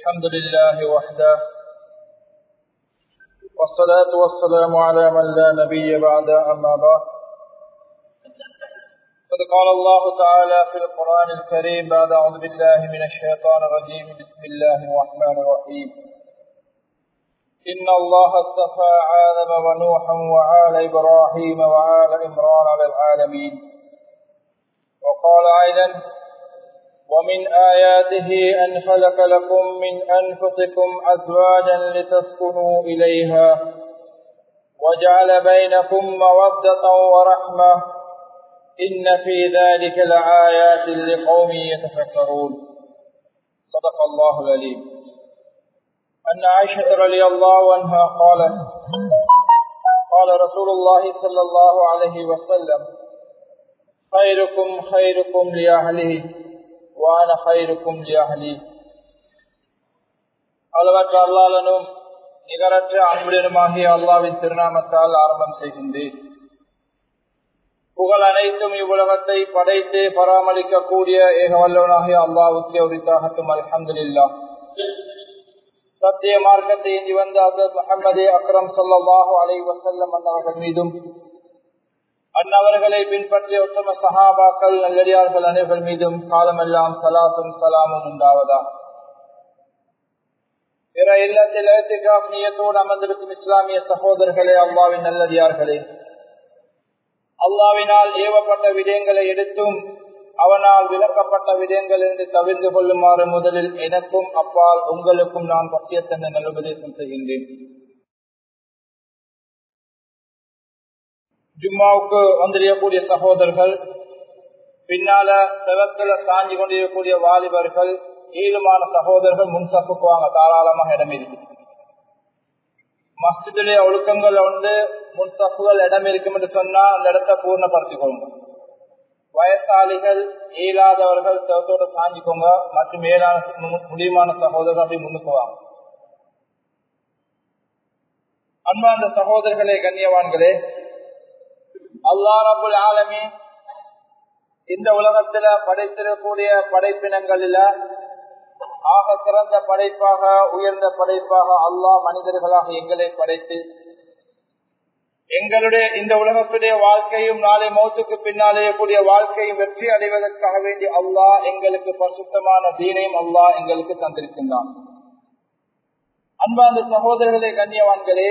الحمد لله وحده والصلاة والسلام على من لا نبي بعد أما بعد قد قال الله تعالى في القرآن الكريم بعد أعوذ بالله من الشيطان الرجيم بسم الله الرحمن الرحيم إن الله اصطفى آدم ونوحا وآل إبراهيم وآل إمران على العالمين وقال أيضا ومن آياته أن خلق لكم من أنفسكم أزواجا لتسكنوا إليها وجعل بينكم مودة ورحمة إن في ذلك لآيات لقوم يتفكرون صدق الله العليم أن عائشة رضي الله عنها قالت قال رسول الله صلى الله عليه وسلم خيركم خيركم لأهله வான ஹைருக்கும் லியாஹலி அளவற்ற அல்லாளனும் நிகரற்ற அன்புடனுமாகிய அல்லாவின் திருநாமத்தால் ஆரம்பம் செய்கின்றேன் புகழ் அனைத்தும் இவ்வுலகத்தை படைத்து பராமரிக்கக்கூடிய ஏகவல்லவனாகிய அல்லாவுக்கு உரித்தாகட்டும் அல்ஹம்துலில்லா சத்திய மார்க்கத்தை இன்றி வந்த அசத் முகமது அக்ரம் சொல்லாஹு அலை வசல்லம் அன்னவர்கள் மீதும் அன்னவர்களை பின்பற்றிய உத்தம சஹாபாக்கள் நல்லடியார்கள் அனைவர் மீதும் காலமெல்லாம் சலாத்தும் சலாமும் உண்டாவதா பிற இல்லத்தில் எழுத்துக்காப் நீயத்தோடு அமர்ந்திருக்கும் இஸ்லாமிய சகோதரர்களே அல்லாவின் நல்லடியார்களே அல்லாவினால் ஏவப்பட்ட விடயங்களை எடுத்தும் அவனால் விளக்கப்பட்ட விடயங்கள் என்று தவிர்த்து கொள்ளுமாறு முதலில் எனக்கும் அப்பால் உங்களுக்கும் நான் பத்தியத்தன்னை நல்லுபதேசம் செய்கின்றேன் ஜும்மாவுக்கு வந்திருக்கக்கூடிய சகோதரர்கள் பின்னால செவத்துல தாங்கி கொண்டிருக்கக்கூடிய வாலிபர்கள் ஈடுமான சகோதரர்கள் முன்சப்புக்கு வாங்க தாராளமாக இடம் இருக்கு மஸ்ஜிதுடைய ஒழுக்கங்கள் வந்து முன்சப்புகள் இடம் இருக்கும் என்று சொன்னா அந்த இடத்தை பூர்ணப்படுத்திக் கொள்ளுங்க வயசாளிகள் இயலாதவர்கள் செவத்தோட சாஞ்சிக்கோங்க மற்றும் மேலான முடியுமான சகோதரர்கள் அப்படி முன்னுக்கு வாங்க அன்பார்ந்த சகோதரர்களே கண்ணியவான்களே அல்லா ரபுல் ஆலமி இந்த உலகத்துல படைத்திருக்கக்கூடிய படைப்பினங்களில ஆக சிறந்த படைப்பாக உயர்ந்த படைப்பாக அல்லாஹ் மனிதர்களாக எங்களை படைத்து எங்களுடைய இந்த உலகத்துடைய வாழ்க்கையும் நாளை மௌத்துக்கு பின்னாலே கூடிய வாழ்க்கையும் வெற்றி அடைவதற்காக வேண்டி அல்லாஹ் எங்களுக்கு பரிசுத்தமான தீனையும் அல்லாஹ் எங்களுக்கு தந்திருக்கின்றான் அன்பாந்த சகோதரர்களே கண்ணியவான்களே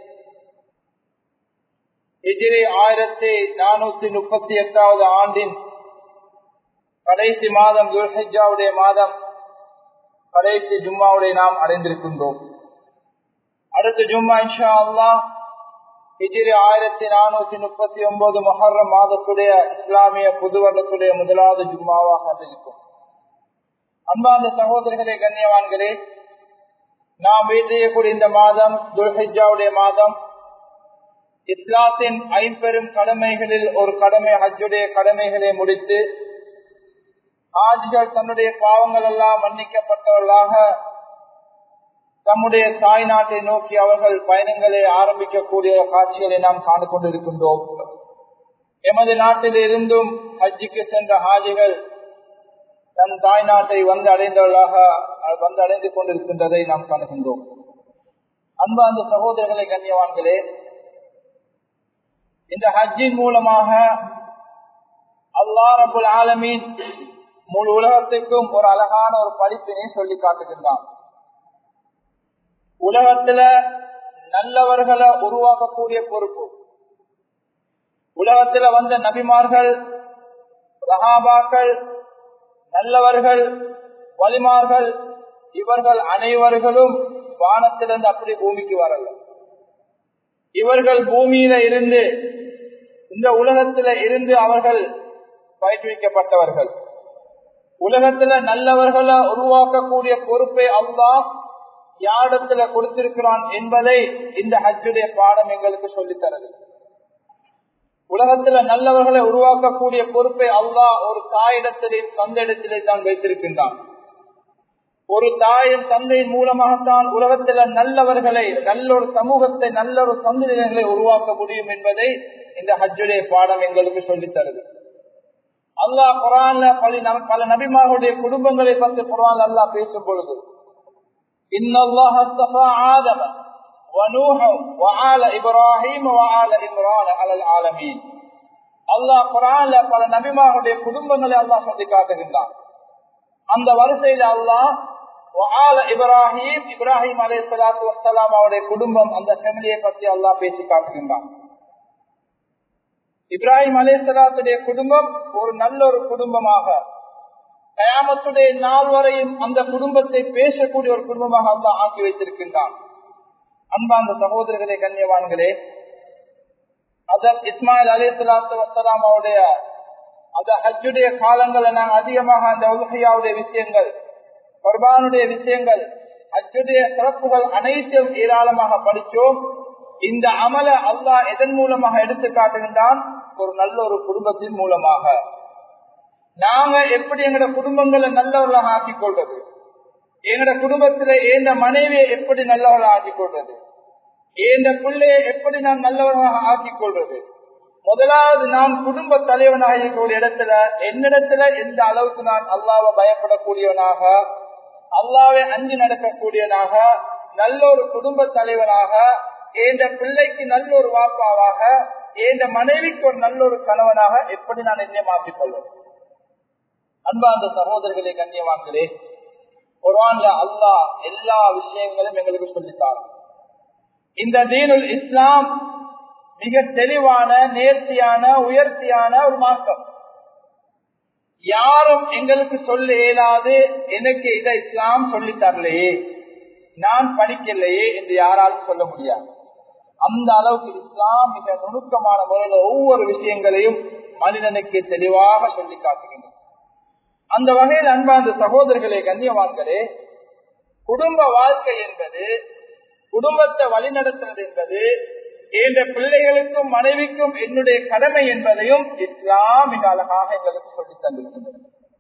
எதிரே ஆயிரத்தி நானூத்தி முப்பத்தி எட்டாவது ஆண்டின் கடைசி மாதம் துர்ஹிஜாவுடைய மாதம் கடைசி ஜும்மாவுடைய நாம் அடைந்திருக்கின்றோம் அடுத்த ஜும்மா இன்ஷா அல்லா ஹிஜிரி ஆயிரத்தி நானூத்தி முப்பத்தி ஒன்பது மொஹர்ரம் மாதத்துடைய இஸ்லாமிய புது வருடத்துடைய முதலாவது ஜும்மாவாக இருக்கும் அன்பார்ந்த சகோதரர்களே கண்ணியவான்களே நாம் வீட்டியக்கூடிய இந்த மாதம் துல்ஹிஜாவுடைய மாதம் இஸ்லாத்தின் ஐம்பெரும் கடமைகளில் ஒரு கடமை ஹஜ்ஜுடைய கடமைகளை முடித்து ஹாஜிகள் தன்னுடைய பாவங்கள் எல்லாம் மன்னிக்கப்பட்டவர்களாக தம்முடைய தாய் நாட்டை நோக்கி அவர்கள் பயணங்களை ஆரம்பிக்கக்கூடிய காட்சிகளை நாம் காண்டு கொண்டிருக்கின்றோம் எமது நாட்டில் இருந்தும் ஹஜ்ஜுக்கு சென்ற ஹாஜிகள் தன் தாய் நாட்டை வந்து அடைந்தவர்களாக வந்து அடைந்து கொண்டிருக்கின்றதை நாம் காணுகின்றோம் அன்பு அந்த சகோதரர்களை கண்ணியவான்களே இந்த ஹஜ்ஜின் மூலமாக அல்லா ரபுல் ஆலமீன் முழு உலகத்துக்கும் ஒரு அழகான ஒரு படிப்பினை சொல்லி காட்டுகின்றான் உலகத்துல நல்லவர்களை உருவாக்கக்கூடிய பொறுப்பு உலகத்துல வந்த நபிமார்கள் ரஹாபாக்கள் நல்லவர்கள் வலிமார்கள் இவர்கள் அனைவர்களும் வானத்திலிருந்து அப்படி பூமிக்கு வரல இவர்கள் பூமியில இருந்து இந்த உலகத்தில இருந்து அவர்கள் பயிற்றுவிக்கப்பட்டவர்கள் உலகத்துல நல்லவர்களை உருவாக்கக்கூடிய பொறுப்பை அல்லாஹ் யாரிடத்துல கொடுத்திருக்கிறான் என்பதை இந்த ஹஜ்ஜுடைய பாடம் எங்களுக்கு சொல்லித்தரது உலகத்துல நல்லவர்களை உருவாக்கக்கூடிய பொறுப்பை அல்லாஹ் ஒரு தாயிடத்திலே தந்தையிடத்திலே தான் வைத்திருக்கின்றான் ஒரு தாயின் தந்தையின் மூலமாகத்தான் உலகத்துல நல்லவர்களை நல்ல ஒரு சமூகத்தை நல்ல ஒரு சந்ததிகளை உருவாக்க முடியும் என்பதை இந்த ஹஜ்ஜுடைய பாடம் எங்களுக்கு சொல்லித் தருது அல்லாஹ் குரான்ல பல பல நபிமார்களுடைய குடும்பங்களை பற்றி குரான் அல்லாஹ் பேசும் பொழுது إن الله اصطفى آدم ونوح وآل إبراهيم وآل إمران على العالمين அல்லாஹ் குரான்ல பல நபிமாருடைய குடும்பங்களை அல்லாஹ் சொல்லி காட்டுகின்றான் அந்த வரிசையில அல்லாஹ் ஆல இப்ராஹிம் இப்ராஹிம் அலே சலாத்து வசலாம் அவருடைய குடும்பம் அந்த ஃபேமிலியை பற்றி அல்லாஹ் பேசி காட்டுகின்றான் இப்ராஹிம் அலே சலாத்துடைய குடும்பம் ஒரு நல்ல ஒரு குடும்பமாக கயாமத்துடைய நாள் வரையும் அந்த குடும்பத்தை பேசக்கூடிய ஒரு குடும்பமாக அல்லாஹ் ஆக்கி வைத்திருக்கின்றான் அன்பாந்த சகோதரர்களே கண்ணியவான்களே அதர் இஸ்மாயில் அலி சலாத்து வசலாம் அவருடைய அந்த ஹஜ்ஜுடைய காலங்களை நாங்கள் அதிகமாக அந்த உலகையாவுடைய விஷயங்கள் குர்பானுடைய விஷயங்கள் ஹஜ்ஜுடைய சிறப்புகள் அனைத்தையும் ஏராளமாக படித்தோம் இந்த அமல அல்லாஹ் எதன் மூலமாக எடுத்து காட்டுகின்றான் ஒரு நல்ல ஒரு குடும்பத்தின் மூலமாக நாங்க எப்படி எங்களோட குடும்பங்களை நல்லவர்களாக ஆக்கிக் கொள்வது எங்களோட குடும்பத்தில ஏந்த மனைவியை எப்படி நல்லவர்களாக ஆக்கிக் கொள்வது ஏந்த பிள்ளையை எப்படி நான் நல்லவர்களாக ஆக்கிக் கொள்வது முதலாவது நான் குடும்ப தலைவனாக இருக்கக்கூடிய இடத்துல என்னிடத்துல எந்த அளவுக்கு நான் அல்லாவை பயப்படக்கூடியவனாக அல்லாவை அஞ்சு நடக்கக்கூடியவனாக நல்ல ஒரு குடும்ப தலைவனாக ஏந்த பிள்ளைக்கு நல்ல ஒரு வாப்பாவாக ஏந்த மனைவிக்கு ஒரு நல்ல ஒரு கணவனாக எப்படி நான் என்னை மாற்றிக் கொள்வது அன்பார்ந்த சகோதரர்களே கண்ணியவான்களே குரான்ல அல்லாஹ் எல்லா விஷயங்களும் எங்களுக்கு சொல்லித்தார் இந்த தீனுல் இஸ்லாம் மிக தெளிவான நேர்த்தியான உயர்த்தியான ஒரு மார்க்கம் யாரும் எங்களுக்கு சொல்ல இயலாது எனக்கு இதை இஸ்லாம் சொல்லி தரலையே நான் படிக்கலையே என்று யாராலும் சொல்ல முடியாது அந்த அளவுக்கு இஸ்லாம் மிக நுணுக்கமான முறையில் ஒவ்வொரு விஷயங்களையும் மனிதனுக்கு தெளிவாக சொல்லி காட்டுகின்றன அந்த வகையில் அன்பார்ந்த சகோதரர்களே கண்ணியவான்களே குடும்ப வாழ்க்கை என்பது குடும்பத்தை வழிநடத்துறது என்பது என்ற பிள்ளைகளுக்கும் மனைவிக்கும் என்னுடைய கடமை என்பதையும் இஸ்லாம் மிக அழகாக எங்களுக்கு சொல்லி தந்திருக்கின்றன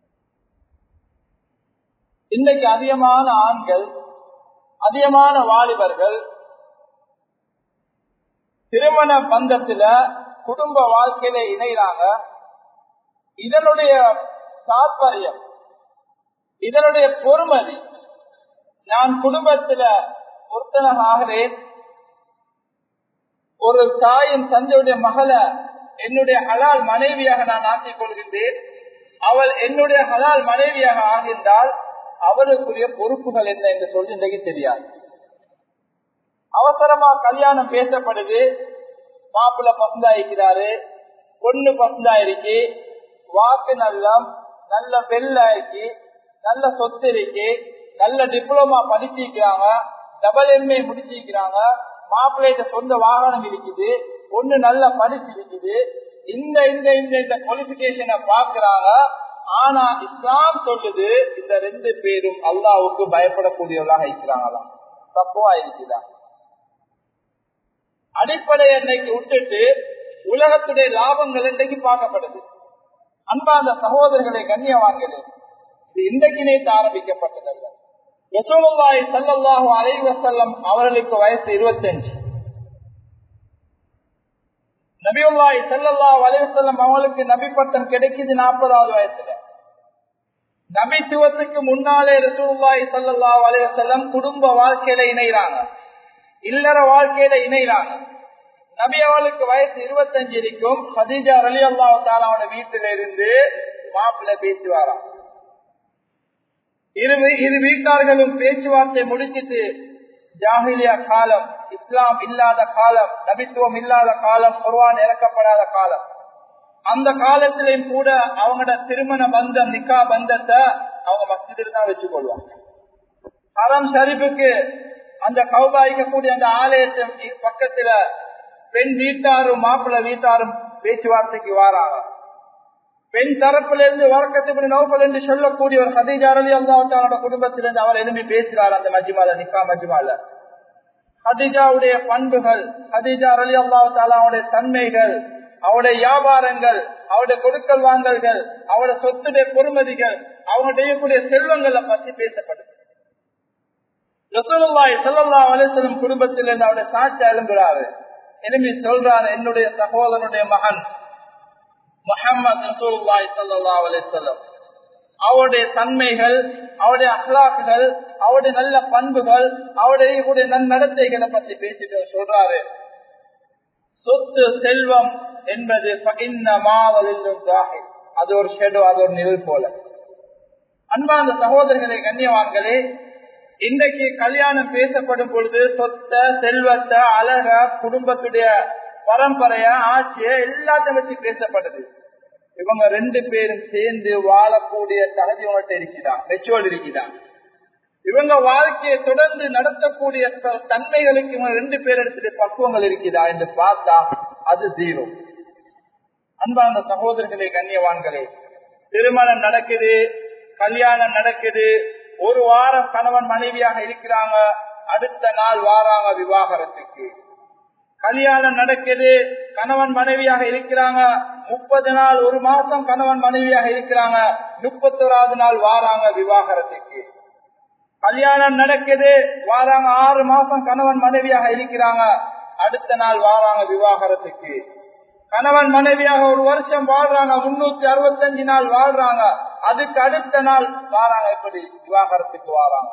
இன்னைக்கு அதிகமான ஆண்கள் அதிகமான வாலிபர்கள் திருமண பந்தத்துல குடும்ப வாழ்க்கையில இணைகிறாங்க இதனுடைய தாற்பயம் இதனுடைய பொறுமதி நான் குடும்பத்துல ஒருத்தனாக ஆகிறேன் ஒரு தாயின் தந்தையுடைய மகளை என்னுடைய ஹலால் மனைவியாக நான் ஆக்கிக் கொள்கின்றேன் அவள் என்னுடைய ஹலால் மனைவியாக ஆகின்றால் அவளுக்குரிய பொறுப்புகள் என்ன என்று சொல்லி இன்றைக்கு தெரியாது அவசரமா கல்யாணம் பேசப்படுது மாப்பிள்ள பசந்தாயிருக்கிறாரு பொண்ணு பசந்தாயிருக்கு வாக்கு நல்லம் நல்ல வெள்ளாயிருக்கு நல்ல சொத்து இருக்கு நல்ல டிப்ளமா படிச்சிருக்கிறாங்க டபுள் எம்ஏ முடிச்சிருக்கிறாங்க மாப்பிள்ளைகிட்ட சொந்த வாகனம் இருக்குது பொண்ணு நல்லா படிச்சிருக்குது இந்த இந்த இந்த இந்த குவாலிபிகேஷனை பாக்குறாங்க ஆனா இஸ்லாம் சொல்லுது இந்த ரெண்டு பேரும் அல்லாவுக்கு பயப்படக்கூடியவர்களாக இருக்கிறாங்களாம் தப்புவா இருக்குதா அடிப்படை எண்ணெய்க்கு விட்டுட்டு உலகத்துடைய லாபங்கள் இன்றைக்கு பார்க்கப்படுது அன்பாந்த சகோதரர்களை கண்ணியவான்களே இது இன்றைக்கு நேற்று ஆரம்பிக்கப்பட்டதல்ல யசோல்லாய் சல்லாஹூ அலைவசல்லம் அவர்களுக்கு வயசு இருபத்தஞ்சு நபியுல்லாய் சல்லல்லா அலைவசல்லம் அவங்களுக்கு நபி பட்டம் கிடைக்குது நாற்பதாவது வயசுல நபித்துவத்துக்கு முன்னாலே ரசூல்லாய் சல்லல்லா அலைவசல்லம் குடும்ப வாழ்க்கையில இணைகிறாங்க இல்லற வாழ்க்கையில இணைகிறாங்க நபி அவளுக்கு வயசு இருபத்தஞ்சு இருக்கும் ஹதீஜா அலி அல்லாஹால வீட்டில இருந்து மாப்பிள்ள பேசுவாராம் இரு இரு வீட்டார்களும் பேச்சுவார்த்தை முடிச்சிட்டு ஜாகிலியா காலம் இஸ்லாம் இல்லாத காலம் நபித்துவம் இல்லாத காலம் குர்வான் இறக்கப்படாத காலம் அந்த காலத்திலையும் கூட அவங்களோட திருமண பந்தம் நிக்கா பந்தத்தை அவங்க மஸ்ஜிதில் தான் வச்சு கொள்வாங்க ஹரம் ஷரீஃபுக்கு அந்த கௌபாய்க்கக்கூடிய அந்த ஆலயத்தின் பக்கத்துல பெண் வீட்டாரும் மாப்பிள்ள வீட்டாரும் பேச்சுவார்த்தைக்கு வாராங்க பெண் தரப்புல இருந்து வரக்கத்துக்கு நோக்கல் என்று சொல்லக்கூடிய ஒரு ஹதீஜா அலி அல்லாவோட குடும்பத்திலிருந்து அவர் எழுப்பி பேசுகிறார் அந்த மஜ்மால நிக்கா மஜ்மால ஹதீஜாவுடைய பண்புகள் ஹதீஜா அலி அல்லாவுடைய தன்மைகள் அவருடைய வியாபாரங்கள் அவருடைய கொடுக்கல் வாங்கல்கள் அவருடைய சொத்துடைய பொறுமதிகள் அவங்க செய்யக்கூடிய செல்வங்களை பற்றி பேசப்படுது ரசூலுல்லாய் சல்லா அலிஸ்லம் குடும்பத்திலிருந்து அவருடைய சாட்சி எழும்புறாரு எழுப்பி சொல்றாரு என்னுடைய சகோதரனுடைய மகன் முகமது ரசூல்லாய் சல்லா அலிஸ்லம் அவருடைய தன்மைகள் அவருடைய அஹ்லாக்குகள் அவருடைய நல்ல பண்புகள் அவருடைய நன்னடத்தைகளை பத்தி பேசிட்டு சொல்றாரு சொத்து செல்வம் என்பது அது ஒரு ஷெடோ அது ஒரு நிழல் போல அன்பாந்த சகோதரர்களே கண்ணியவான்களே இன்றைக்கு கல்யாணம் பேசப்படும் பொழுது சொத்த செல்வத்தை அழக குடும்பத்துடைய பரம்பரைய ஆட்சிய எல்லாத்தையும் வச்சு பேசப்படுது இவங்க ரெண்டு பேரும் சேர்ந்து வாழக்கூடிய தகுதி உணர்த்த இருக்கிறான் மெச்சுவல் இருக்கிறான் இவங்க வாழ்க்கையை தொடர்ந்து நடத்தக்கூடிய தன்மைகளுக்கு இவங்க ரெண்டு பேரிடத்துல பக்குவங்கள் இருக்குதா என்று பார்த்தா அது ஜீரோ அன்பான சகோதரர்களே கண்ணியவான்களே திருமணம் நடக்குது கல்யாணம் நடக்குது ஒரு வாரம் கணவன் மனைவியாக இருக்கிறாங்க அடுத்த நாள் வாராங்க விவாகரத்துக்கு கல்யாணம் நடக்குது கணவன் மனைவியாக இருக்கிறாங்க முப்பது நாள் ஒரு மாசம் கணவன் மனைவியாக இருக்கிறாங்க முப்பத்தோராவது நாள் வாராங்க விவாகரத்துக்கு கல்யாணம் நடக்குது வாராங்க ஆறு மாசம் கணவன் மனைவியாக இருக்கிறாங்க அடுத்த நாள் வாராங்க விவாகரத்துக்கு கணவன் மனைவியாக ஒரு வருஷம் வாழ்றாங்க முன்னூத்தி அறுபத்தஞ்சு நாள் வாழ்றாங்க அதுக்கு அடுத்த நாள் வாராங்க இப்படி விவாகரத்துக்கு வாராங்க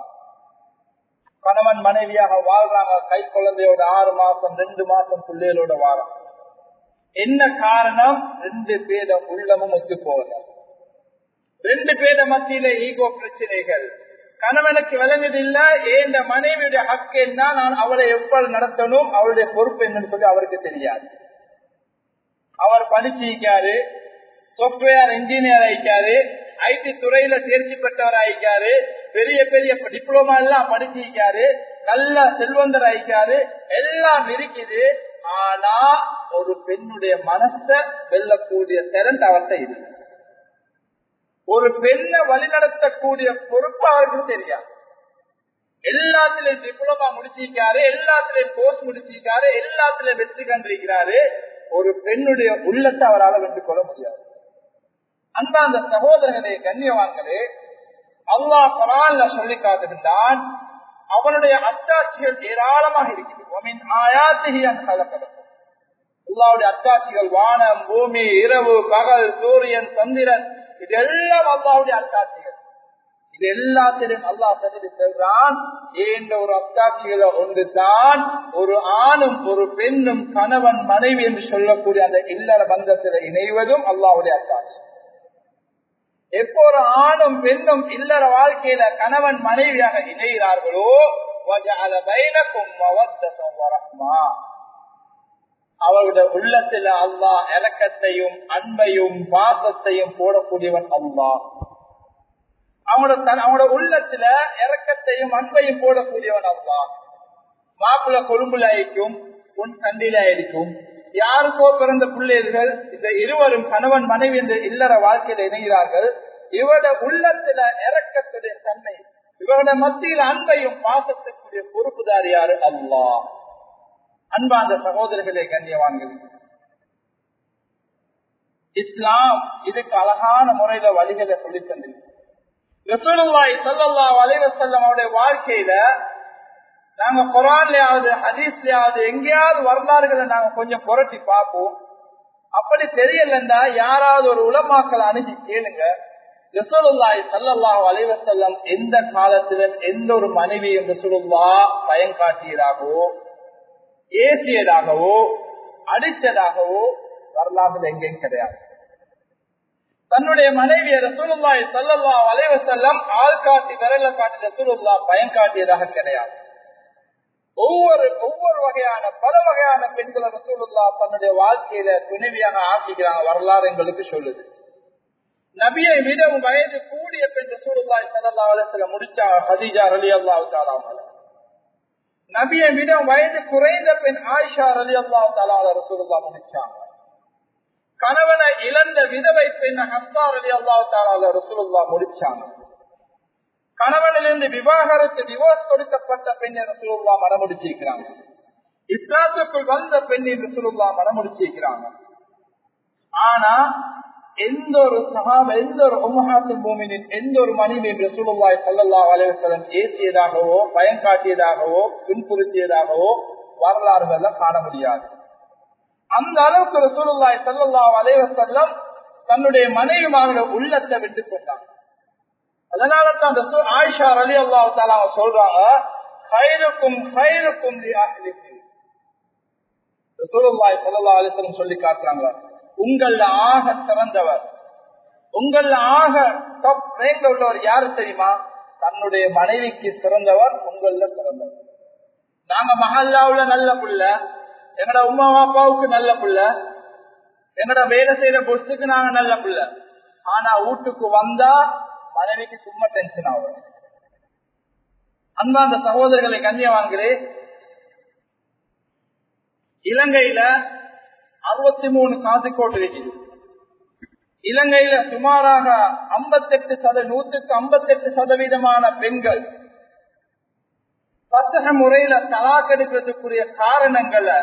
கணவன் மனைவியாக வாழ்றாங்க கை குழந்தையோட ஆறு மாசம் ரெண்டு மாசம் பிள்ளைகளோட வாரம் என்ன காரணம் ரெண்டு பேர உள்ளமும் ஒத்து போகல ரெண்டு பேர மத்தியில ஈகோ பிரச்சனைகள் கணவனுக்கு விளங்குது இல்ல ஏந்த மனைவியுடைய ஹக்கு என்ன நான் அவளை எவ்வளவு நடத்தணும் அவளுடைய பொறுப்பு என்னன்னு சொல்லி அவருக்கு தெரியாது அவர் படிச்சிருக்காரு சாப்ட்வேர் இன்ஜினியர் ஆயிக்காரு ஐடி துறையில தேர்ச்சி பெற்றவர் ஆயிக்காரு பெரிய பெரிய டிப்ளமா எல்லாம் படிச்சிருக்காரு நல்ல செல்வந்தர் ஆயிக்காரு எல்லாம் இருக்குது ஆனா ஒரு பெண்ணுடைய மனச வெல்லக்கூடிய திறன் அவர்கிட்ட இருக்கு ஒரு பெண்ணை வழிநடத்தக்கூடிய பொறுப்பு அவருக்கு தெரியாது எல்லாத்திலையும் டிப்ளமா முடிச்சிருக்காரு எல்லாத்திலையும் கோர்ஸ் முடிச்சிருக்காரு எல்லாத்திலையும் வெற்றி கண்டிருக்கிறாரு ஒரு பெண்ணுடைய உள்ளத்தை அவரால் வென்று கொள்ள முடியாது அந்த அந்த சகோதரர்களே கண்ணியவான்களே அல்லாஹ் குரான்ல சொல்லி காட்டுகின்றான் அவனுடைய அத்தாட்சிகள் ஏராளமாக இருக்குது அல்லாவுடைய அத்தாட்சிகள் வானம் பூமி இரவு பகல் சூரியன் சந்திரன் இதெல்லாம் அல்லாவுடைய அத்தாட்சிகள் இது எல்லாத்திலும் அல்லாஹ் சொல்லி செல்றான் என்ற ஒரு அத்தாட்சிகளை ஒன்று தான் ஒரு ஆணும் ஒரு பெண்ணும் கணவன் மனைவி என்று சொல்லக்கூடிய அந்த இல்லற பந்தத்தில் இணைவதும் அல்லாவுடைய அத்தாட்சி எப்போ ஒரு ஆணும் பெண்ணும் இல்லற வாழ்க்கையில கணவன் மனைவியாக இணைகிறார்களோ அவருடைய உள்ளத்துல அல்லாஹ் இலக்கத்தையும் அன்பையும் பாசத்தையும் போடக்கூடியவன் அல்லாஹ் அவனோட அவனோட உள்ளத்துல இறக்கத்தையும் அன்பையும் போடக்கூடியவன் அல்லா மாப்பிள்ள கொழும்புல ஆயிருக்கும் உன் கண்டில ஆயிருக்கும் யாருக்கோ பிறந்த பிள்ளைகள் இந்த இருவரும் கணவன் மனைவி என்ற இல்லற வாழ்க்கையில இணைகிறார்கள் இவரோட உள்ளத்துல இறக்கத்துடைய தன்மை இவரோட மத்தியில் அன்பையும் பாசத்துக்குரிய பொறுப்புதார் யாரு அல்லா அன்பாந்த சகோதரர்களே கண்ணியவான்கள் இஸ்லாம் இதுக்கு அழகான முறையில வழிகளை சொல்லி தந்திருக்கு ரசூலுல்லாய் சல்லல்லா அலைவசல்லம் அவருடைய வாழ்க்கையில நாங்க குரான்லயாவது ஹதீஸ்லயாவது எங்கேயாவது வரலாறுகளை நாங்க கொஞ்சம் புரட்டி பார்ப்போம் அப்படி தெரியலண்டா யாராவது ஒரு உலமாக்களை அணுகி கேளுங்க ரசூலுல்லாய் சல்லல்லா அலைவசல்லம் எந்த காலத்திலும் எந்த ஒரு மனைவியும் ரசூலுல்லா பயம் காட்டியதாகவோ ஏசியதாகவோ அடிச்சதாகவோ வரலாறுல எங்கேயும் கிடையாது தன்னுடைய மனைவிய ரசூலுல்லாய் சல்லல்லா வலைவ செல்லம் ஆள் காட்டி விரல காட்டி ரசூலுல்லா பயம் காட்டியதாக கிடையாது ஒவ்வொரு ஒவ்வொரு வகையான பல வகையான பெண்களை ரசூலுல்லா தன்னுடைய வாழ்க்கையில துணைவியாக ஆக்கிக்கிறாங்க வரலாறு எங்களுக்கு சொல்லுது நபியை விடவும் வயது கூடிய பெண் ரசூலுல்லாய் சல்லல்லா வலத்துல முடிச்சாங்க ஹதீஜா ரலி அல்லாஹு தாலாமல நபியை விட வயது குறைந்த பெண் ஆயிஷா ரலி அல்லாஹு தாலால ரசூலுல்லா முடிச்சாங்க கணவனை இழந்த விதவை பெண் ஹஸ்தார் அலி அல்லாஹால ரசூலுல்லா முடிச்சாங்க கணவனிலிருந்து விவாகரத்து டிவோர்ஸ் கொடுக்கப்பட்ட பெண்ணை ரசூலுல்லா மனமுடிச்சிருக்கிறாங்க இஸ்லாத்துக்குள் வந்த பெண்ணின் ரசூலுல்லா மனமுடிச்சிருக்கிறாங்க ஆனா எந்த ஒரு சகாப எந்த ஒரு உமஹாத்து பூமியின் எந்த ஒரு மனைவி ரசூலுல்லாய் சல்லல்லா அலைவசலம் ஏசியதாகவோ பயம் காட்டியதாகவோ பின்புறுத்தியதாகவோ வரலாறுகள்ல காண முடியாது அந்த அளவுக்கு ரசூலுல்லாய் சல்லல்லா அலைவசல்லம் தன்னுடைய மனைவிமாரோட உள்ளத்தை விட்டுக் கொண்டாங்க அதனால தான் ரசூல் ஆயிஷா அலி அல்லாஹ் தாலா அவங்க சொல்றாங்க ஹைருக்கும் ஹைருக்கும் ரசூலுல்லாஹி ஸல்லல்லாஹு அலைஹி வஸல்லம் சொல்லி காட்டுறாங்க உங்கள ஆக சிறந்தவர் உங்கள ஆக டாப் ரேங்க்ல உள்ளவர் யாரு தெரியுமா தன்னுடைய மனைவிக்கு சிறந்தவர் உங்கள சிறந்தவர் நாங்க மஹல்லாவுல நல்ல புள்ள எங்கட உமா அப்பாவுக்கு நல்ல புள்ள எங்கட வேலை செய்யற பொஸ்துக்கு நாங்க நல்ல புள்ள ஆனா வீட்டுக்கு வந்தா மனைவிக்கு சும்மா டென்ஷன் ஆகும் அன்பாந்த சகோதரர்களை கண்ணியவான்களே இலங்கையில அறுபத்தி மூணு காசிக்கோட்டு இருக்குது இலங்கையில சுமாராக ஐம்பத்தெட்டு சத நூற்றுக்கு ஐம்பத்தெட்டு சதவீதமான பெண்கள் பத்தக முறையில தலாக்கெடுக்கிறதுக்குரிய காரணங்களை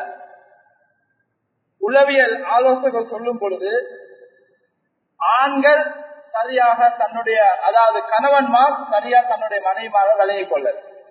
உளவியல் ஆலோசகர் சொல்லும் பொழுது ஆண்கள் சரியாக தன்னுடைய அதாவது கணவன்மார் சரியா தன்னுடைய மனைவிமாக விலகி கொள்ள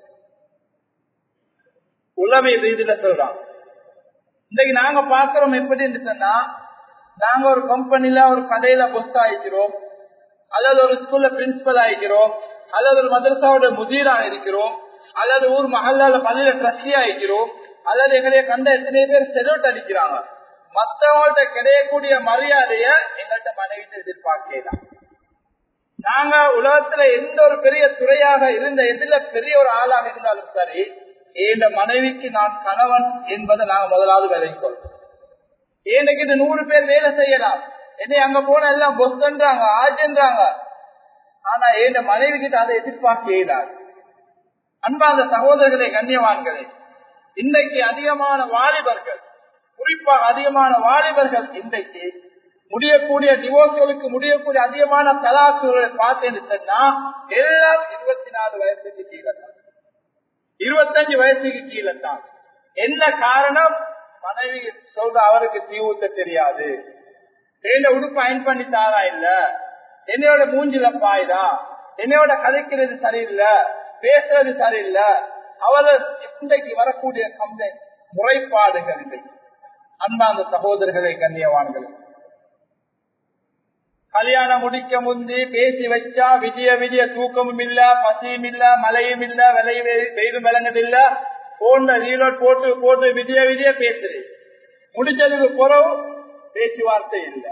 உளவியல் ரீதியில சொல்றான் இன்னைக்கு நாங்க பாக்குறோம் எப்படி சொன்னா நாங்க ஒரு கம்பெனில ஒரு கடையில பொஸ்ட் ஆயிக்கிறோம் அல்லது ஒரு ஸ்கூல்ல பிரின்சிபல் ஆயிக்கிறோம் அல்லது ஒரு மதரசாவோட முதிரா இருக்கிறோம் அல்லது ஊர் மகளால பள்ளியில ட்ரஸ்டி ஆயிக்கிறோம் அல்லது எங்களைய கண்ட எத்தனை பேர் செலவுட் அடிக்கிறாங்க மத்தவங்கள்ட்ட கிடையக்கூடிய மரியாதைய எங்கள்கிட்ட மனைவிட்டு எதிர்பார்க்கலாம் நாங்க உலகத்துல எந்த ஒரு பெரிய துறையாக இருந்த எதுல பெரிய ஒரு ஆளாக இருந்தாலும் சரி என் மனைவிக்கு நான் கணவன் என்பதை நாங்க முதலாவது விளைவிக்கொள்வோம் எனக்கு இது நூறு பேர் வேலை செய்யலாம் என்னை அங்க போன எல்லாம் பொஸ்ன்றாங்க ஆஜன்றாங்க ஆனா என் மனைவி கிட்ட அதை எதிர்பார்க்க இயலாது அன்பாந்த சகோதரர்களே கண்ணியவான்களே இன்றைக்கு அதிகமான வாலிபர்கள் குறிப்பாக அதிகமான வாலிபர்கள் இன்றைக்கு முடியக்கூடிய டிவோர்ஸ்களுக்கு முடியக்கூடிய அதிகமான தலாக்குகளை பார்த்தேன்னு சொன்னா எல்லாம் இருபத்தி நாலு வயசுக்கு கீழே தான் இருபத்தஞ்சு வயசுக்கு கீழே தான் என்ன காரணம் மனைவி சொல்ற அவருக்கு தீ ஊத்த தெரியாது என்ன உடுப்பு அயன் பண்ணி தாரா இல்ல என்னையோட மூஞ்சில பாயுதா என்னையோட கதைக்கிறது சரியில்லை பேசுறது சரியில்லை அவரு இன்றைக்கு வரக்கூடிய கம்ப்ளைண்ட் முறைப்பாடுகள் இன்றைக்கு அன்பாந்த சகோதரர்களை கண்ணியவான்கள் கல்யாணம் முடிக்க முந்தி பேசி வச்சா விதிய விதிய தூக்கமும் இல்ல பசியும் இல்ல மழையும் இல்ல விலையும் வெயிலும் விளங்குது இல்ல போன்ற ரீலோட் போட்டு போட்டு விதிய விதிய பேசுது முடிச்சதுக்கு பிறகு பேச்சுவார்த்தை இல்லை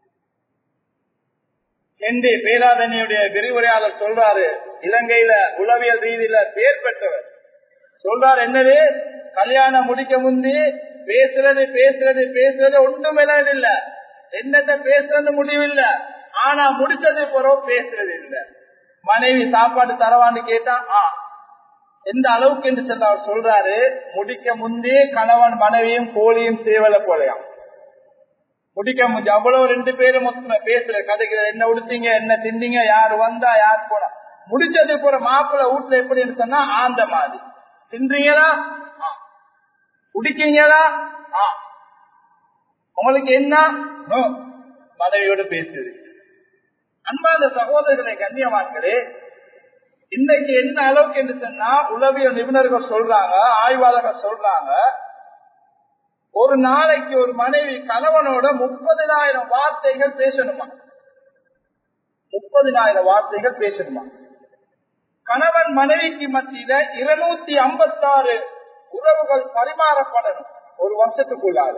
என்று பேராதனியுடைய விரிவுரையாளர் சொல்றாரு இலங்கையில உளவியல் ரீதியில பேர் பெற்றவர் சொல்றாரு என்னது கல்யாணம் முடிக்க முந்தி பேசுறது பேசுறது பேசுறது ஒன்றும் இல்ல என்னத்த பேசுறது முடிவில்ல ஆனா முடிச்சது பிறகு பேசுறது இல்ல மனைவி சாப்பாடு தரவான்னு கேட்டா ஆ எந்த அளவுக்கு என்று சொல்ல அவர் சொல்றாரு முடிக்க முந்தி கணவன் மனைவியும் கோழியும் சேவல போலையாம் முடிக்க முடிஞ்சு அவ்வளவு ரெண்டு பேரும் மொத்தம் பேசுற கதைக்கு என்ன உடுத்தீங்க என்ன தின்னீங்க யாரு வந்தா யார் போனா முடிச்சது போற மாப்பிள்ள வீட்டுல எப்படி சொன்னா ஆந்த மாதிரி தின்றீங்களா குடிக்கீங்களா உங்களுக்கு என்ன மனைவியோட பேசுது அன்பாத சகோதரர்களை கண்ணியமாக்களே இன்னைக்கு என்ன அளவுக்கு என்று சொன்னா உளவியல் நிபுணர்கள் சொல்றாங்க ஆய்வாளர்கள் சொல்றாங்க ஒரு நாளைக்கு ஒரு மனைவி கணவனோட முப்பதினாயிரம் வார்த்தைகள் பேசணுமா முப்பதினாயிரம் வார்த்தைகள் பேசணுமா கணவன் மனைவிக்கு மத்தியில இருநூத்தி ஐம்பத்தாறு உறவுகள் பரிமாறப்படணும் ஒரு வருஷத்துக்குள்ளாக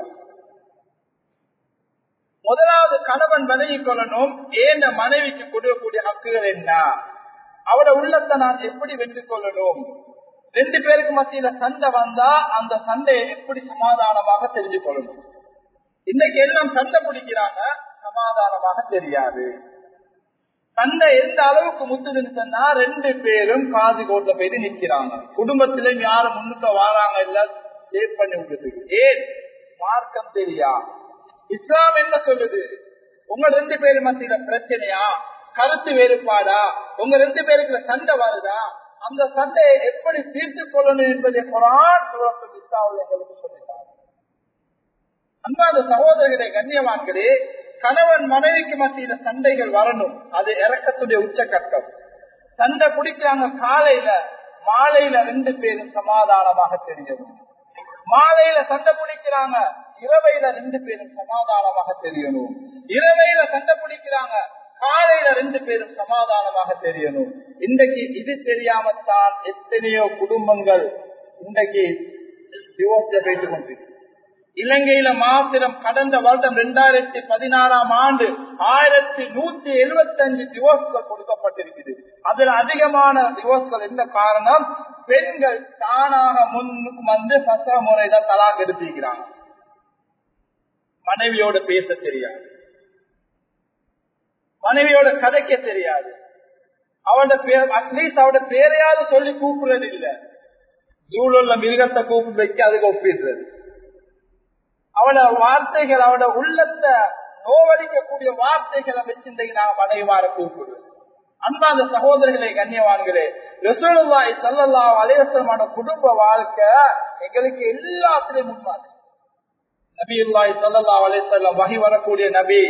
முதலாவது கணவன் விலகி கொள்ளணும் ஏந்த மனைவிக்கு கொடுக்கக்கூடிய ஹக்குகள் என்ன அவட உள்ளத்தை நான் எப்படி வெற்றி கொள்ளணும் ரெண்டு பேருக்கு மத்தியில சண்டை வந்தா அந்த சண்டையை எப்படி சமாதானமாக தெரிஞ்சு கொள்ளணும் இன்னைக்கு எல்லாம் சண்டை பிடிக்கிறாங்க சமாதானமாக தெரியாது சண்டை எந்த அளவுக்கு முத்துதுன்னு சொன்னா ரெண்டு பேரும் காது கோட்ட போயிட்டு நிக்கிறாங்க குடும்பத்திலும் யாரும் முன்னுக்க வாராங்க இல்ல சேவ் பண்ணி விடுறதுக்கு ஏன் மார்க்கம் தெரியா இஸ்லாம் என்ன சொல்லுது உங்க ரெண்டு பேரும் மத்தியில பிரச்சனையா கருத்து வேறுபாடா உங்க ரெண்டு பேருக்கு சண்டை வருதா அந்த சண்டையை எப்படி தீர்த்து கொள்ளணும் என்பதை குரான் எங்களுக்கு சொல்லிட்டார் அன்பாத சகோதரர்களே கண்ணியவான்களே கணவன் மனைவிக்கு மத்தியில சண்டைகள் வரணும் அது இறக்கத்துடைய உச்சக்கட்டம் சண்டை பிடிக்கிறாங்க காலையில மாலையில ரெண்டு பேரும் சமாதானமாக தெரியணும் மாலையில சண்டை பிடிக்கிறாங்க இரவையில ரெண்டு பேரும் சமாதானமாக தெரியணும் இரவையில சண்டை பிடிக்கிறாங்க காலையில ரெண்டு பேரும் சமாதானமாக தெரியணும் இன்றைக்கு இது தெரியாமத்தான் எத்தனையோ குடும்பங்கள் இன்றைக்கு டிவோர்ஸ்ல போயிட்டு கொண்டிருக்கு இலங்கையில மாத்திரம் கடந்த வருடம் இரண்டாயிரத்தி பதினாறாம் ஆண்டு ஆயிரத்தி நூத்தி எழுபத்தி அஞ்சு டிவோர்ஸ்கள் கொடுக்கப்பட்டிருக்குது அதுல அதிகமான டிவோர்ஸ்கள் என்ன காரணம் பெண்கள் தானாக முன்னுக்கு வந்து பசக முறைதான் தலாக் எடுத்திருக்கிறாங்க மனைவியோட பேச தெரியாது மனைவியோட கதைக்க தெரியாது அவட பேர் அட்லீஸ்ட் அவட பேரையாவது சொல்லி கூப்பிடுறது இல்ல ஜூலுள்ள மிருகத்தை கூப்பிட்டு வைக்க அதுக்கு ஒப்பிடுறது அவட வார்த்தைகள் அவட உள்ளத்தை நோவடிக்கக்கூடிய வார்த்தைகளை வச்சிருந்தீங்க நாங்க மனைவிமார கூப்பிடுறோம் அன்பாந்த சகோதரர்களே கண்ணியவான்களே ரசூலுல்லாய் சல்லல்லா அலையசமான குடும்ப வாழ்க்கை எங்களுக்கு எல்லாத்திலையும் முன்மாதிரி நபியுல்லாய் சல்லல்லா அலையம் வகி வரக்கூடிய நபி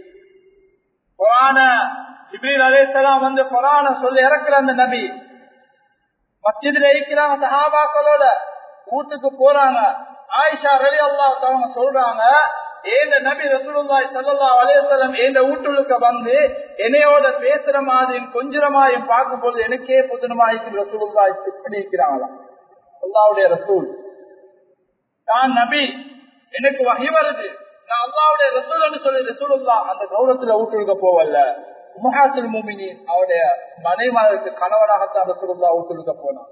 குரான ஜிபீல் அலைசலாம் வந்து குரான சொல்லி இறக்குற அந்த நபி மஸ்ஜிதுல இருக்கிறாங்க சஹாபாக்களோட வீட்டுக்கு போறாங்க ஆயிஷா ரலி அல்லா அவங்க சொல்றாங்க ஏந்த நபி ரசூலுல்லாய் சல்லா அலையம் ஏந்த வீட்டுக்கு வந்து என்னையோட பேசுற மாதிரி கொஞ்சமாயும் பார்க்கும்போது எனக்கே புதுனமாயிருக்கு ரசூலுல்லாய் இப்படி இருக்கிறாங்களாம் அல்லாவுடைய ரசூல் தான் நபி எனக்கு வகை வருது நான் அல்லாவுடைய ரசூல் சொல்லி ரசூலுல்லா அந்த கௌரவத்துல ஊட்டுக்க போவல்ல முகாசில் மூமினி அவருடைய மனைமாருக்கு கணவனாகத்தான் ரசூலுல்லா ஊட்டுக்க போனான்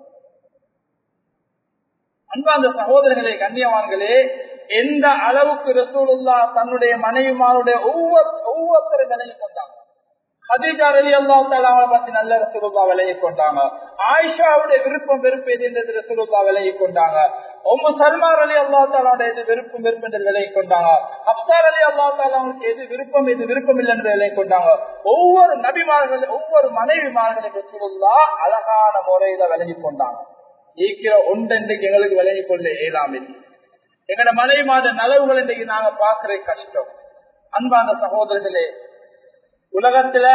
அன்பாந்த சகோதரர்களே கண்ணியவான்களே எந்த அளவுக்கு ரசூலுல்லா தன்னுடைய மனைவிமாருடைய ஒவ்வொரு ஒவ்வொருத்தரும் விலகி கொண்டாங்க ஹதீஜா அலி அல்லா அவங்களை பத்தி நல்ல ரசூலுல்லா விலகி கொண்டாங்க ஆயிஷாவுடைய விருப்பம் வெறுப்பு எது என்றது ரசூலுல்லா விலகி கொண்டாங்க ஒம்மு சல்மார் அலி அல்லா தாலாவுடைய எது விருப்பம் விருப்பம் என்று விலகி கொண்டாங்க அப்சார் அலி அல்லா தாலாவுக்கு எது விருப்பம் எது விருப்பம் இல்லை என்று விலகி கொண்டாங்க ஒவ்வொரு நபிமார்கள் ஒவ்வொரு மனைவிமார்களை ரசூலுல்லா அழகான முறையில விலகி கொண்டாங்க ஈக்கிற ஒன்று இன்றைக்கு எங்களுக்கு விலகி கொள்ள இயலாமே எங்கட மனைவி மாத நலவுகள் இன்றைக்கு நாங்க பாக்குற கஷ்டம் அன்பான சகோதரர்களே உலகத்துல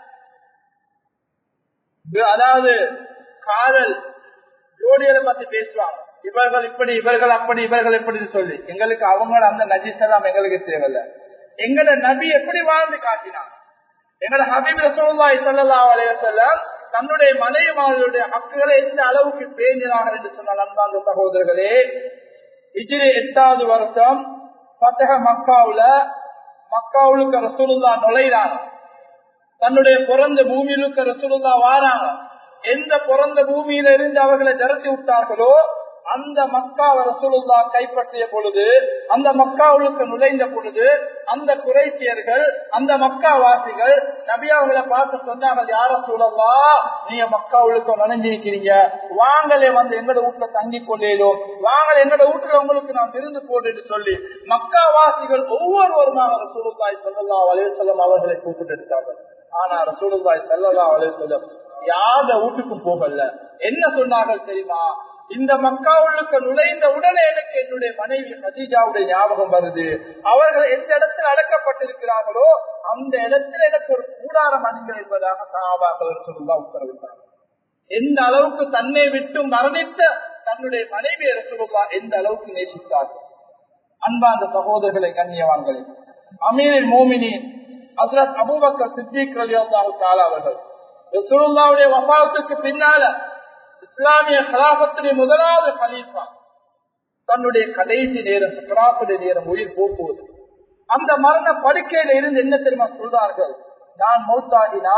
அதாவது காதல் ஜோடியரை பத்தி பேசுவாங்க இவர்கள் இப்படி இவர்கள் அப்படி இவர்கள் எப்படி சொல்லி எங்களுக்கு அவங்க அந்த நஜிசெல்லாம் எங்களுக்கு தேவையில்ல எங்கட நபி எப்படி வாழ்ந்து காட்டினாங்க எங்கட ஹபீப் ரசோல்லாய் சல்லா அலையம் தன்னுடைய மனைவிமார்களுடைய ஹக்குகளை எந்த அளவுக்கு பேஞ்சினார்கள் என்று சொன்னால் அன்பாந்த சகோதரர்களே இஜிரி எட்டாவது வருஷம் பத்தக மக்காவுல மக்காவுக்கு ரசூலுல்லா நுழைறாங்க தன்னுடைய பிறந்த பூமியிலுக்கு ரசூலுல்லா வாராங்க எந்த பிறந்த பூமியில இருந்து அவர்களை ஜரத்தி விட்டார்களோ அந்த மக்காவை ரசூலுல்லா கைப்பற்றிய பொழுது அந்த மக்காவுக்கு நுழைந்த பொழுது அந்த குறைசியர்கள் அந்த மக்கா வாசிகள் நபி அவங்களை பார்த்து சொன்னாங்க யார சூழல்லா நீங்க மக்காவுக்கு நுழைஞ்சிருக்கிறீங்க வாங்கலே வந்து எங்கட வீட்டுல தங்கி கொள்ளேலும் வாங்கல எங்கட வீட்டுல உங்களுக்கு நான் விருந்து போட்டு சொல்லி மக்கா வாசிகள் ஒவ்வொருவருமாக ரசூலுல்லாய் சல்லா அலேசல்லம் அவர்களை கூப்பிட்டு எடுத்தாங்க ஆனா ரசூலுல்லாய் சல்லா அலேசல்லம் யாத வீட்டுக்கும் போகல என்ன சொன்னார்கள் தெரியுமா இந்த மக்காவுக்கு நுழைந்த உடனே எனக்கு என்னுடைய மனைவி ஹதீஜாவுடைய ஞாபகம் வருது அவர்கள் எந்த இடத்தில் அடக்கப்பட்டிருக்கிறார்களோ அந்த இடத்தில் எனக்கு ஒரு கூடாரம் அணிங்கள் என்பதாக சாபாக்கள் சொல்லுவா உத்தரவிட்டார் எந்த அளவுக்கு தன்னை விட்டு மரணித்த தன்னுடைய மனைவி ரசூலுல்லா எந்த அளவுக்கு நேசித்தார்கள் அன்பாந்த சகோதரர்களை கண்ணியவான்களே அமீரின் மோமினி ஹசரத் அபூபக்கர் சித்திக் ரலியல்லாஹு தஆலா அவர்கள் ரசூலுல்லாவுடைய வஃபாத்துக்கு பின்னால இஸ்லாமிய கலாபத்துடைய முதலாவது கலீஃபா தன்னுடைய கடைசி நேரம் சக்கராத்துடைய நேரம் உயிர் போக்குவது அந்த மரண படுக்கையில இருந்து என்ன தெரியுமா சொல்றார்கள் நான் மௌத்தாகினா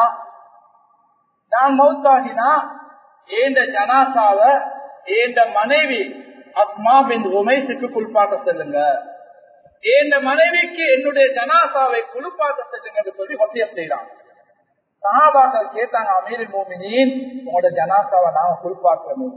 நான் மௌத்தாகினா ஏண்ட ஜனாசாவ ஏண்ட மனைவி அஸ்மா பின் உமைசுக்கு குளிப்பாட்ட செல்லுங்க ஏண்ட மனைவிக்கு என்னுடைய ஜனாசாவை குளிப்பாட்ட செல்லுங்க என்று சொல்லி வசியம் செய்யறாங்க சஹாபாக்கள் கேட்டாங்க அமீர் மோமினின் உங்களோட ஜனாசாவை நாங்க குளிப்பாட்டுறோம்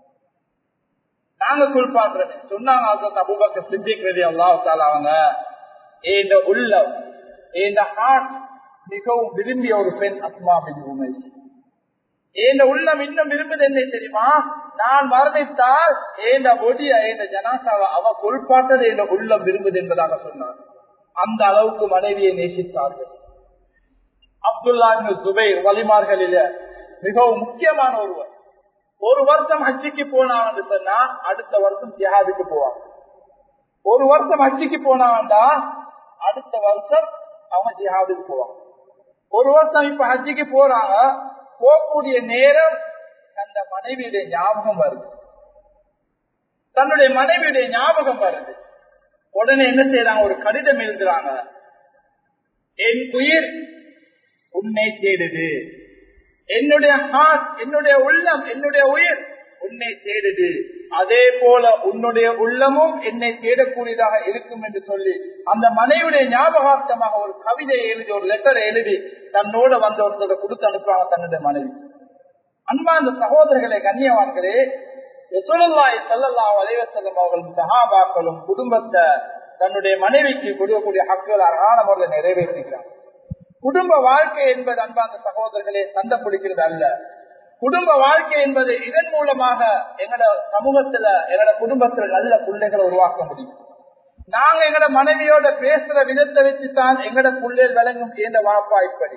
நாங்க குளிப்பாட்டுறோம் சொன்னாங்க அபுபக்க சித்திக் ரதி அல்லாஹால அவங்க இந்த உள்ளம் இந்த ஹார்ட் மிகவும் விரும்பிய ஒரு பெண் அஸ்மா பின் உமேஷ் இந்த உள்ளம் இன்னும் விரும்புது என்ன தெரியுமா நான் மரணித்தால் ஏந்த ஒடிய இந்த ஜனாசாவை அவ குளிப்பாட்டது என்ற உள்ளம் விரும்புது என்பதாக சொன்னார் அந்த அளவுக்கு மனைவியை நேசித்தார்கள் அப்துல்லா துபை வலிமார்களில மிகவும் முக்கியமான ஒருவர் ஒரு வருஷம் ஹஜ்ஜிக்கு போனான்னு சொன்னா அடுத்த வருஷம் ஜிஹாதுக்கு போவாங்க ஒரு வருஷம் ஹஜ்ஜிக்கு போனாண்டா அடுத்த வருஷம் அவங்க ஜிஹாதுக்கு போவாங்க ஒரு வருஷம் இப்ப ஹஜ்ஜிக்கு போறாங்க போகக்கூடிய நேரம் அந்த மனைவியுடைய ஞாபகம் வருது தன்னுடைய மனைவியுடைய ஞாபகம் வருது உடனே என்ன செய்யறாங்க ஒரு கடிதம் எழுதுறாங்க என் உயிர் உன்னை தேடுது என்னுடைய ஹார்ட் என்னுடைய உள்ளம் என்னுடைய உயிர் உன்னை தேடுது அதே போல உன்னுடைய உள்ளமும் என்னை தேடக்கூடியதாக இருக்கும் என்று சொல்லி அந்த மனைவியுடைய ஞாபகார்த்தமாக ஒரு கவிதையை எழுதி ஒரு லெட்டரை எழுதி தன்னோட வந்த ஒருத்தரை கொடுத்து அனுப்புறாங்க தன்னுடைய மனைவி அன்பா அந்த சகோதரர்களை கண்ணியவான்களே யசுலாய் செல்லல்லா வலைவசல்லம் அவர்களும் சகாபாக்களும் குடும்பத்தை தன்னுடைய மனைவிக்கு கொடுக்கக்கூடிய ஹக்குகள் அழகான முறையில் நிறைவேற்றுகிறார் குடும்ப வாழ்க்கை என்பது அன்பா அந்த சகோதரர்களே சண்டை பிடிக்கிறது அல்ல குடும்ப வாழ்க்கை என்பது இதன் மூலமாக எங்கட சமூகத்துல எங்கட குடும்பத்துல நல்ல பிள்ளைகளை உருவாக்க முடியும் நாங்க எங்கட மனைவியோட பேசுற விதத்தை வச்சுதான் எங்கட பிள்ளைகள் விளங்கும் எந்த வாப்பா இப்படி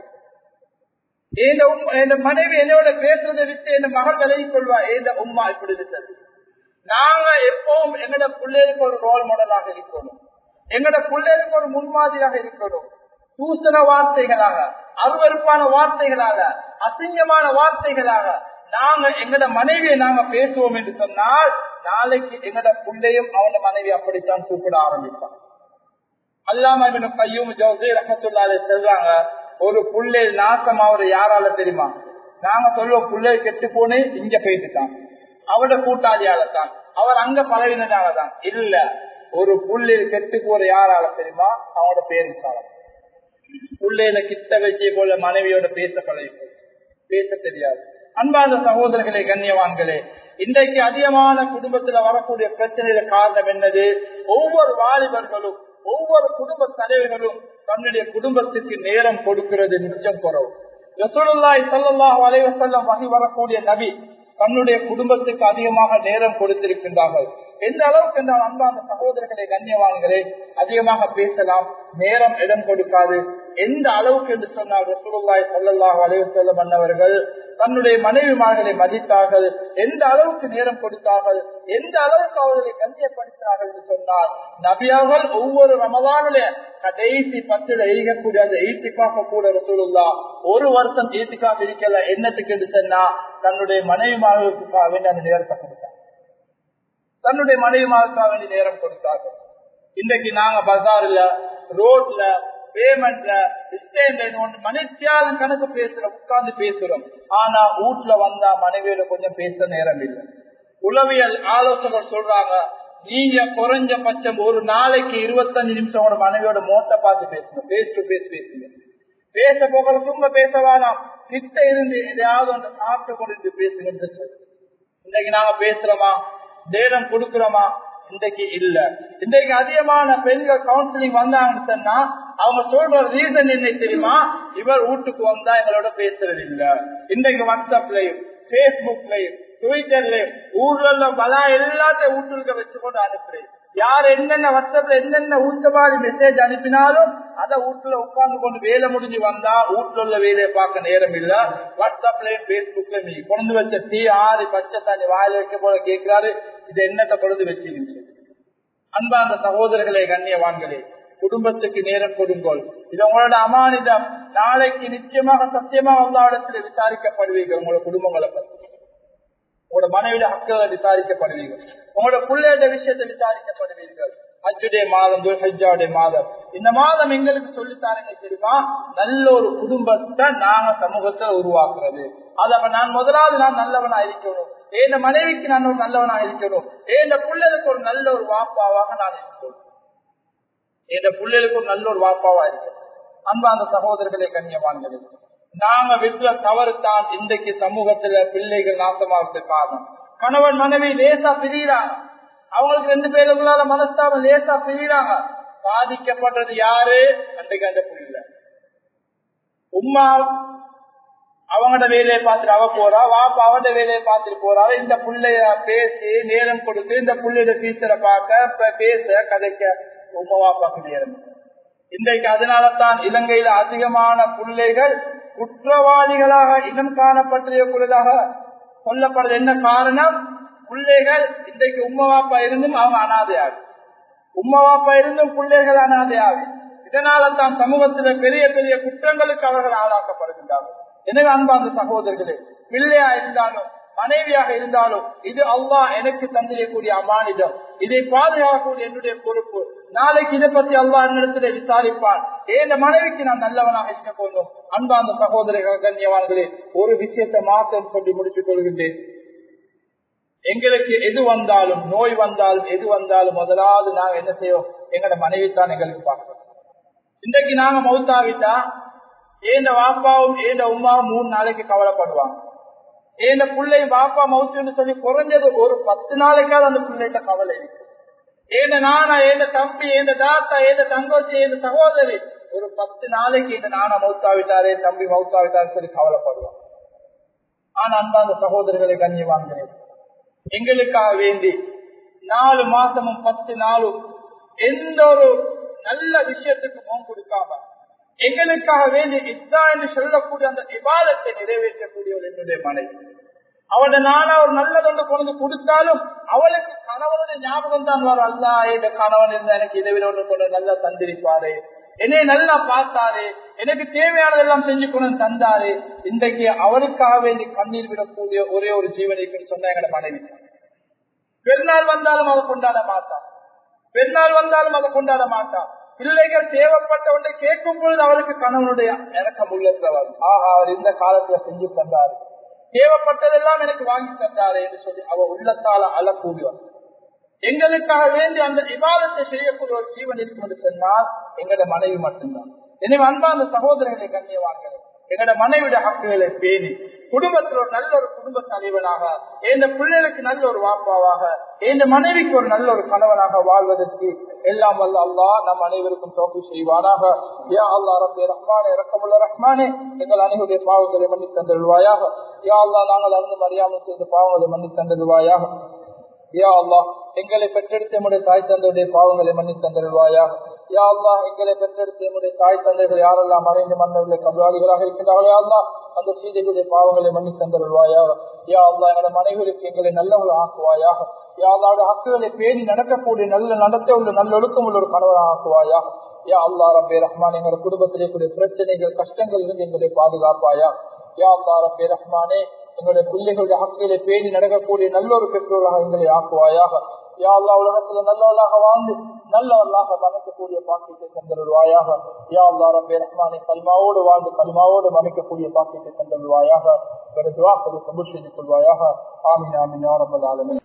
என் மனைவி என்னோட பேசுறதை விட்டு என் மகள் விலகி கொள்வா ஏந்த உமா இப்படி இருக்கிறது நாங்க எப்பவும் எங்கட பிள்ளைகளுக்கு ஒரு ரோல் மாடலாக இருக்கணும் எங்கட பிள்ளைகளுக்கு ஒரு முன்மாதிரியாக இருக்கணும் தூசண வார்த்தைகளாக அருவறுப்பான வார்த்தைகளாக அசிங்கமான வார்த்தைகளாக நாங்க எங்கட மனைவியை நாங்க பேசுவோம் என்று சொன்னால் நாளைக்கு எங்கட பிள்ளையும் அவன மனைவி அப்படித்தான் கூப்பிட ஆரம்பிப்பான் அல்லாம கையும் ஜோசி ரகத்துள்ளாலே செல்றாங்க ஒரு புள்ளை நாசம் அவர் யாரால தெரியுமா நாங்க சொல்லுவோம் புள்ளை கெட்டு போனே இங்க போயிட்டுதான் அவரோட கூட்டாளியாலதான் அவர் அங்க பழகினதாலதான் இல்ல ஒரு புள்ளில் கெட்டு போற யாரால தெரியுமா அவனோட பேருக்கால புள்ளையில கிட்ட வச்சே போல மனைவியோட பேச பழகி பேச தெரியாது அன்பான சகோதரர்களே கண்ணியவான்களே இன்றைக்கு அதிகமான குடும்பத்துல வரக்கூடிய பிரச்சனையில காரணம் என்னது ஒவ்வொரு வாலிபர்களும் ஒவ்வொரு குடும்ப தலைவர்களும் தன்னுடைய குடும்பத்துக்கு நேரம் கொடுக்கிறது நிச்சயம் குறவு ரசூலுல்லாய் சல்லாஹ் அலைவசல்லம் வகை வரக்கூடிய நபி தன்னுடைய குடும்பத்துக்கு அதிகமாக நேரம் கொடுத்திருக்கின்றார்கள் எந்த அளவுக்கு என்றால் அன்பான சகோதரர்களை கண்ணியவான்களே அதிகமாக பேசலாம் நேரம் இடம் கொடுக்காது எந்த அளவுக்கு என்று சொன்னால் ரசூலுல்லாய் சல்லாஹ் அலைவசல்லம் அன்னவர்கள் தன்னுடைய மனைவிமார்களை மதித்தார்கள் எந்த அளவுக்கு நேரம் கொடுத்தார்கள் எந்த அளவுக்கு அவர்களை கண்ணியப்படுத்தினார்கள் என்று சொன்னால் நபியார்கள் ஒவ்வொரு ரமதானுடைய கடைசி பத்துல எய்கக்கூடிய அந்த ஈத்திக்காக கூட ரசூலுல்லா ஒரு வருஷம் ஈத்திக்காக இருக்கல என்னத்துக்கு என்று சொன்னா தன்னுடைய மனைவிமார்களுக்காக வேண்டிய அந்த நேரத்தை கொடுத்தார் தன்னுடைய மனைவிமாருக்காக வேண்டிய நேரம் கொடுத்தார்கள் இன்றைக்கு நாங்க பஜார்ல ரோட்ல பேமெண்ட்ல மனுஷியாலும் கணக்கு பேசுறோம் உட்கார்ந்து பேசுறோம் ஆனா வீட்டுல வந்தா மனைவியோட கொஞ்சம் பேச நேரம் இல்லை உளவியல் ஆலோசகர் சொல்றாங்க நீங்க குறைஞ்ச பட்சம் ஒரு நாளைக்கு இருபத்தஞ்சு நிமிஷம் ஒரு மனைவியோட மோட்டை பார்த்து பேசணும் பேஸ் டு பேஸ் பேசுங்க பேச போகல சும்மா பேச வேணாம் கிட்ட இருந்து எதையாவது ஒன்று சாப்பிட்டு கொண்டு பேசுங்க இன்னைக்கு நாங்க பேசுறோமா நேரம் கொடுக்கிறோமா இன்றைக்கு இல்ல இன்றைக்கு அதிகமான பெண்கள் கவுன்சிலிங் வந்தாங்கன்னு சொன்னா அவங்க சொல்ற ரீசன் என்ன தெரியுமா இவர் வீட்டுக்கு வந்தா எங்களோட பேசுறது இல்ல இன்றைக்கு வாட்ஸ்அப்லயும் பேஸ்புக்லயும் ட்விட்டர்லயும் ஊர்ல உள்ள பலா எல்லாத்தையும் வீட்டுக்கு வச்சுக்கொண்டு அனுப்புறேன் யார் என்னென்ன வாட்ஸ்அப்ல என்னென்ன ஊத்தமாரி மெசேஜ் அனுப்பினாலும் அதை வீட்டுல உட்கார்ந்து கொண்டு வேலை முடிஞ்சு வந்தா வீட்டுல உள்ள வேலையை பார்க்க நேரம் இல்ல வாட்ஸ்அப்லயும் பேஸ்புக்லயும் நீ கொண்டு வச்ச டீ ஆறு பச்சை தண்ணி வாயில வைக்க போல கேட்கிறாரு இது என்னத்தை பொழுது வச்சிருந்து அன்பா அந்த சகோதரர்களே கண்ணியவான்களே குடும்பத்துக்கு நேரம் கொடுங்கோள் இது உங்களோட அமானிதம் நாளைக்கு நிச்சயமாக சத்தியமாக அல்லாவிடத்தில் விசாரிக்கப்படுவீர்கள் உங்களோட குடும்பங்களை பற்றி உங்களோட மனைவிட ஹக்களை விசாரிக்கப்படுவீர்கள் உங்களோட பிள்ளையோட விஷயத்தை விசாரிக்கப்படுவீர்கள் ஹஜ்ஜுடைய மாதம் ஹஜ்ஜாவுடைய மாதம் இந்த மாதம் எங்களுக்கு சொல்லித்தாருங்க தெரியுமா நல்ல ஒரு குடும்பத்தை நாங்க சமூகத்தை உருவாக்குறது அத நான் முதலாவது நான் நல்லவனா இருக்கணும் என் மனைவிக்கு நான் ஒரு நல்லவனா இருக்கணும் என் பிள்ளைகளுக்கு ஒரு நல்ல ஒரு வாப்பாவாக நான் இருக்கணும் என் பிள்ளைகளுக்கு ஒரு நல்ல ஒரு வாப்பாவா இருக்கணும் அன்பா அந்த சகோதரர்களை கண்ணியமான்களே நாங்க விற்ற தவறு தான் இன்றைக்கு சமூகத்துல பிள்ளைகள் நாசமாகிறது காரணம் கணவன் மனைவி லேசா பிரிகிறாங்க அவங்களுக்கு ரெண்டு பேருக்குள்ளால மனஸ்தாபம் லேசா பிரிகிறாங்க பாதிக்கப்படுறது யாரு அன்றைக்கு அந்த புள்ள உமா அவங்களோட வேலையை பார்த்துட்டு அவ போறா வாப்பா அவட வேலையை பார்த்துட்டு போறாரு இந்த பிள்ளைய பேசி நேரம் கொடுத்து இந்த பிள்ளையோட டீச்சரை பார்க்க பேச கதைக்க உமா வாப்பாக்கு நேரம் இன்றைக்கு அதனால தான் இலங்கையில அதிகமான பிள்ளைகள் குற்றவாளிகளாக இனம் காணப்பட்டிருக்கிறதாக சொல்லப்படுறது என்ன காரணம் பிள்ளைகள் இன்றைக்கு உம்மா வாப்பா இருந்தும் அவங்க அனாதையாகும் உம்மா வாப்பா இருந்தும் பிள்ளைகள் அனாதையாகும் இதனால தான் சமூகத்தில பெரிய பெரிய குற்றங்களுக்கு அவர்கள் ஆளாக்கப்படுகின்றார்கள் எனவே அன்பார்ந்த சகோதரர்களே பிள்ளையா இருந்தாலும் மனைவியாக இருந்தாலும் இது அல்லாஹ் எனக்கு தந்திரக்கூடிய அமானிதம் இதை பாதுகாக்கக்கூடிய என்னுடைய பொறுப்பு நாளைக்கு இதை பத்தி அல்லாஹ் என்னிடத்துல விசாரிப்பான் என் மனைவிக்கு நான் நல்லவனாக இருக்க போனோம் அன்பார்ந்த சகோதரர்கள் கண்ணியவான்களே ஒரு விஷயத்தை மாத்திரம் சொல்லி முடித்துக் கொள்கின்றேன் எங்களுக்கு எது வந்தாலும் நோய் வந்தாலும் எது வந்தாலும் முதலாவது நாங்க என்ன செய்வோம் எங்களோட மனைவி தான் எங்களுக்கு பார்க்கணும் இன்றைக்கு நாங்க மௌத்தாவிட்டா ஏந்த வாப்பாவும் ஏந்த உமாவும் மூணு நாளைக்கு கவலைப்படுவாங்க ஏந்த பிள்ளை வாப்பா மவுத்துன்னு சொல்லி குறைஞ்சது ஒரு பத்து நாளைக்காவது அந்த பிள்ளைகிட்ட கவலை இருக்கு ஏந்த நானா ஏந்த தம்பி ஏந்த தாத்தா ஏந்த தங்கோச்சி ஏந்த சகோதரி ஒரு பத்து நாளைக்கு இந்த நானா மவுத்தாவிட்டாரே தம்பி மவுத்தாவிட்டாரு சொல்லி கவலைப்படுவான் ஆனா அன்பா அந்த சகோதரர்களை கண்ணி வாங்குகிறேன் எங்களுக்காக வேண்டி நாலு மாசமும் பத்து நாளும் எந்த ஒரு நல்ல விஷயத்துக்கு முகம் கொடுக்காம எங்களுக்காக வேண்டி இத்தா என்று சொல்லக்கூடிய அந்த விவாதத்தை நிறைவேற்றக்கூடியவள் என்னுடைய மனைவி அவளோட நானா ஒரு நல்லதொன்று கொண்டு கொடுத்தாலும் அவளுக்கு கணவனுடைய ஞாபகம் தான் வரும் அல்லா இந்த கணவன் இருந்தா எனக்கு இதை விட ஒன்று கொண்டு நல்லா தந்திருப்பாரு என்னை நல்லா பார்த்தாரு எனக்கு தேவையானதெல்லாம் செஞ்சு கொண்டு தந்தாரு இன்றைக்கு அவருக்காக வேண்டி கண்ணீர் விடக்கூடிய ஒரே ஒரு ஜீவனைக்கு சொன்ன எங்களோட மனைவி பெருநாள் வந்தாலும் அதை கொண்டாட மாட்டான் பெருநாள் வந்தாலும் அதை கொண்டாட மாட்டான் பிள்ளைகள் தேவைப்பட்ட ஒன்றை கேட்கும் பொழுது அவருக்கு கணவனுடைய இறக்கம் உள்ளத்துல வரும் ஆஹா அவர் இந்த காலத்துல செஞ்சு தந்தாரு தேவைப்பட்டதெல்லாம் எனக்கு வாங்கி தந்தாரு என்று சொல்லி அவ உள்ளத்தால அழக்கூடியவர் எங்களுக்காக வேண்டி அந்த விவாதத்தை செய்யக்கூடிய ஒரு ஜீவன் இருக்கும் என்று சொன்னால் எங்களோட மனைவி மட்டும்தான் எனவே அன்பான சகோதரர்களை கண்ணியவான்கள் எங்களோட மனைவிட ஹக்குகளை பேணி குடும்பத்தில் ஒரு நல்ல ஒரு குடும்ப தலைவனாக எந்த பிள்ளைகளுக்கு நல்ல ஒரு வாப்பாவாக எந்த மனைவிக்கு ஒரு நல்ல ஒரு கணவனாக வாழ்வதற்கு எல்லாம் வல்ல அல்லா நம் அனைவருக்கும் தோப்பி செய்வானாக யா அல்லா ரப்பே ரஹ்மானே இறக்கமுள்ள ரஹ்மானே எங்கள் அனைவருடைய பாவங்களை மன்னி தந்தருவாயாக யா அல்லா நாங்கள் அறிந்து அறியாமல் செய்த பாவங்களை மன்னி தந்தருவாயாக யா அல்லா எங்களை பெற்றெடுத்த நம்முடைய தாய் தந்தையுடைய பாவங்களை மன்னி தந்தருவாயாக யா அல்லா எங்களை பெற்றெடுத்த நம்முடைய தாய் தந்தைகள் யாரெல்லாம் மறைந்து மன்னர்களை கபலாளிகளாக இருக்கின்றார்களோ அல்லா அந்த சீதைகளுடைய பாவங்களை மன்னி தந்தருவாயாக யா அல்லா எங்களோட மனைவிகளுக்கு எங்களை நல்லவர்கள் ஆக்குவாயாக யா அல்லாவுடைய ஹக்குகளை பேணி நடக்கக்கூடிய நல்ல நடத்த உள்ள நல்ல ஒழுக்கம் உள்ள ஒரு கணவராக ஆக்குவாயா யா அல்லா ரபே ரஹ்மான் எங்களோட குடும்பத்திலே கூடிய பிரச்சனைகள் கஷ்டங்கள் இருந்து எங்களை பாதுகாப்பாயா யா அல்லா ரபே ரஹ்மானே எங்களுடைய பிள்ளைகளுடைய ஹக்குகளை பேணி நடக்கக்கூடிய நல்ல ஒரு பெற்றோராக எங்களை ஆக்குவாயாக யா அல்லா உலகத்துல நல்லவர்களாக வாழ்ந்து நல்லவர்களாக மன்னிக்கக்கூடிய பாக்கியத்தை தந்தருவாயாக யா அல்லா ரபே ரஹ்மானை கல்மாவோடு வாழ்ந்து கல்மாவோடு மன்னிக்கக்கூடிய பாக்கியத்தை தந்தருவாயாக துவாக்களை கபூர் செய்து கொள்வாயாக ஆமீன் ஆமீன் ஆரம்பல் ஆலமே